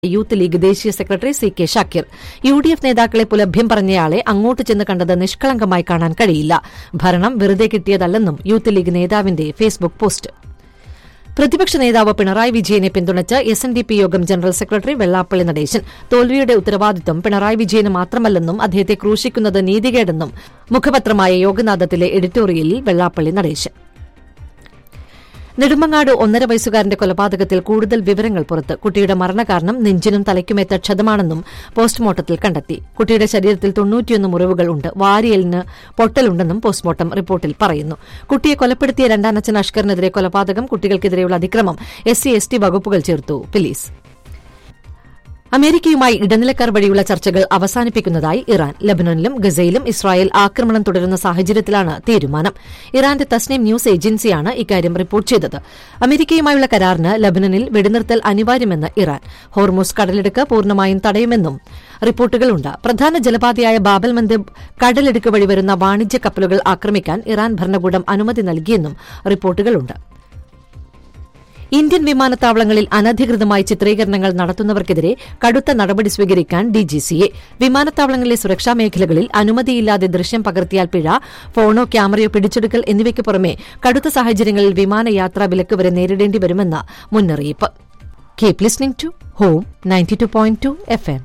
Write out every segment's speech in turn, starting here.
Youth league ദേശീയ secretary C K Shakir U D F നേതാക്കളെ പുലഭ്യം പറഞ്ഞയാളെ അങ്ങോട്ട് ചെന്ന് കണ്ടത് നിഷ്കളങ്കമായി കാണാൻ കഴിയില്ല ഭരണം വെറുതെ കിട്ടിയതല്ലെന്നും യൂത്ത് ലീഗ് നേതാവിന്റെ ഫേസ്ബുക്ക് പോസ്റ്റ് പ്രതിപക്ഷ നേതാവ് പിണറായി വിജയനെ പിന്തുണച്ച് S N D P Yogam general secretary Vellappally Natesan തോൽവിയുടെ ഉത്തരവാദിത്വം പിണറായി വിജയന് മാത്രമല്ലെന്നും അദ്ദേഹത്തെ ക്രൂശിക്കുന്നത് നീതികേടെന്നും മുഖപത്രമായ യോഗനാഥത്തിലെ എഡിറ്റോറിയലിൽ വെള്ളാപ്പള്ളി നടേശൻ നെടുമങ്ങാട് ഒന്നര വയസ്സുകാരന്റെ കൊലപാതകത്തിൽ കൂടുതൽ വിവരങ്ങൾ പുറത്ത് കുട്ടിയുടെ മരണകാരണം നെഞ്ചിനും തലയ്ക്കുമേറ്റ ക്ഷതമാണെന്നും പോസ്റ്റ്മോർട്ടത്തിൽ കണ്ടെത്തി കുട്ടിയുടെ ശരീരത്തിൽ തൊണ്ണൂറ്റിയൊന്ന് മുറിവുകൾ ഉണ്ട് വാരിയലിന് പൊട്ടലുണ്ടെന്നും പോസ്റ്റ്മോർട്ടം റിപ്പോർട്ടിൽ പറയുന്നു കുട്ടിയെ കൊലപ്പെടുത്തിയ രണ്ടാനച്ഛൻ അഷ്കറിനെതിരെ കൊലപാതകം കുട്ടികൾക്കെതിരെയുള്ള അതിക്രമം എസ് സി എസ് ടി വകുപ്പുകൾ ചേർത്തു പോലീസ് അമേരിക്കയുമായി ഇടനിലക്കാർ വഴിയുള്ള ചർച്ചകൾ അവസാനിപ്പിക്കുന്നതായി ഇറാൻ ലബനനിലും ഗസയിലും ഇസ്രായേൽ ആക്രമണം തുടരുന്ന സാഹചര്യത്തിലാണ് തീരുമാനം ഇറാന്റെ തസ്നീം ന്യൂസ് ഏജൻസിയാണ് ഇക്കാര്യം റിപ്പോർട്ട് ചെയ്തത് അമേരിക്കയുമായുള്ള കരാറിന് ലബനനിൽ വെടിനിർത്തൽ അനിവാര്യമെന്ന് ഇറാൻ ഹോർമൂസ് കടലെടുക്ക് പൂർണ്ണമായും തടയുമെന്നും റിപ്പോർട്ടുകളുണ്ട് പ്രധാന ജലപാതയായ ബാബൽ മന്ദിബ് കടലെടുക്ക് വഴി വരുന്ന വാണിജ്യ കപ്പലുകൾ ആക്രമിക്കാൻ ഇറാൻ ഭരണകൂടം അനുമതി നൽകിയെന്നും റിപ്പോർട്ടുകളുണ്ട് ഇന്ത്യൻ വിമാനത്താവളങ്ങളിൽ അനധികൃതമായി ചിത്രീകരണങ്ങൾ നടത്തുന്നവർക്കെതിരെ കടുത്ത നടപടി സ്വീകരിക്കാൻ ഡിജിസിഎ വിമാനത്താവളങ്ങളിലെ സുരക്ഷാ മേഖലകളിൽ അനുമതിയില്ലാതെ ദൃശ്യം പകർത്തിയാൽ പിഴ ഫോണോ ക്യാമറയോ പിടിച്ചെടുക്കൽ എന്നിവയ്ക്ക് പുറമെ കടുത്ത സാഹചര്യങ്ങളിൽ വിമാനയാത്രാ വിലക്ക് വരെ നേരിടേണ്ടി വരുമെന്ന് മുന്നറിയിപ്പ് keep listening to home ninety two point two F M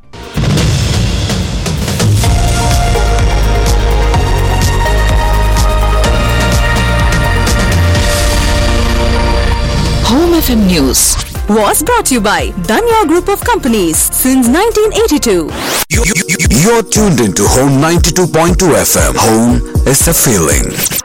Home FM News was brought to you by Danya Group of Companies since 1982. You- you- you- You're tuned into Home 92.2 FM. Home is a feeling.